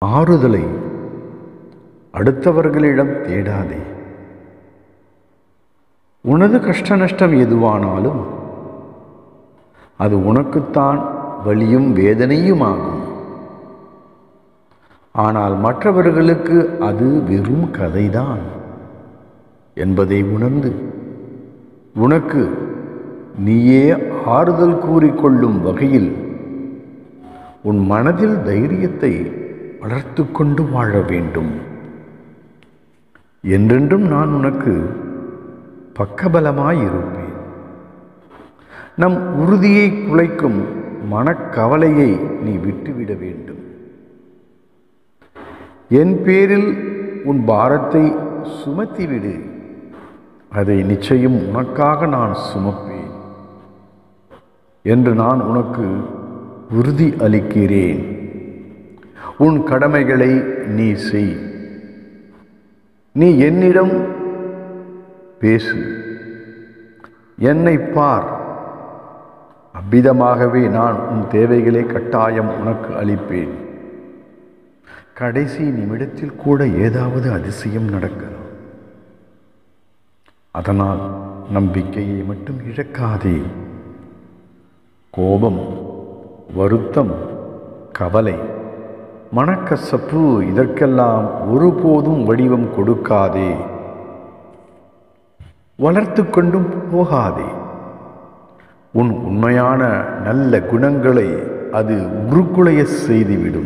ஆறுதலை அடுத்தவர்களிடம் தேடாதே உனது கஷ்ட நஷ்டம் எதுவானாலும் அது உனக்குத்தான் வலியும் வேதனையுமாகும் ஆனால் மற்றவர்களுக்கு அது வெறும் கதைதான் என்பதை உணர்ந்து உனக்கு நீயே ஆறுதல் கூறிக்கொள்ளும் வகையில் உன் மனதில் தைரியத்தை வளர்த்து கொண்டு வாழ வேண்டும் என்றென்றும் நான் உனக்கு பக்கபலமாயிருப்பேன் நம் உறுதியை குலைக்கும் மனக்கவலையை நீ விட்டுவிட வேண்டும் என் பேரில் உன் பாரத்தை சுமத்திவிடு அதை நிச்சயம் உனக்காக நான் சுமப்பேன் என்று நான் உனக்கு உறுதி அளிக்கிறேன் உன் கடமைகளை நீ செய் நீ என்னிடம் பேசு என்னை பார் அவ்விதமாகவே நான் உன் தேவைகளை கட்டாயம் உனக்கு அளிப்பேன் கடைசி நிமிடத்தில் கூட ஏதாவது அதிசயம் நடக்கலாம் அதனால் நம்பிக்கையை மட்டும் இழக்காதே கோபம் வருத்தம் கவலை மனக்கசப்பு இதற்கெல்லாம் ஒருபோதும் வடிவம் கொடுக்காதே வளர்த்து கொண்டும் போகாதே உன் உண்மையான நல்ல குணங்களை அது உருக்குலைய செய்துவிடும்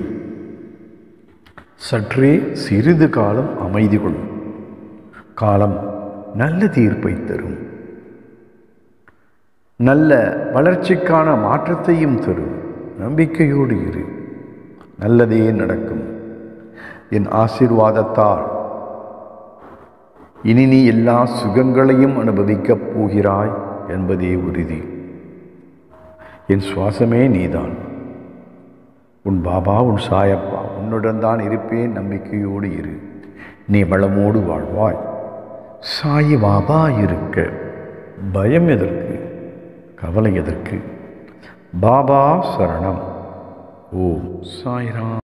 சற்றே சிறிது காலம் அமைதி கொள்ளும் காலம் நல்ல தீர்ப்பை தரும் நல்ல வளர்ச்சிக்கான மாற்றத்தையும் தரும் நம்பிக்கையோடு இரு நல்லதே நடக்கும் என் ஆசீர்வாதத்தால் இனி நீ எல்லா சுகங்களையும் அனுபவிக்கப் போகிறாய் என்பதே உறுதி என் சுவாசமே நீதான் உன் பாபா உன் சாயப்பா உன்னுடன் தான் இருப்பேன் நம்பிக்கையோடு இரு நீ வளமோடு வாழ்வாய் சாயி பாபா இருக்க பயம் எதற்கு கவலை எதற்கு பாபா சரணம் ஓம் சாய்ராம்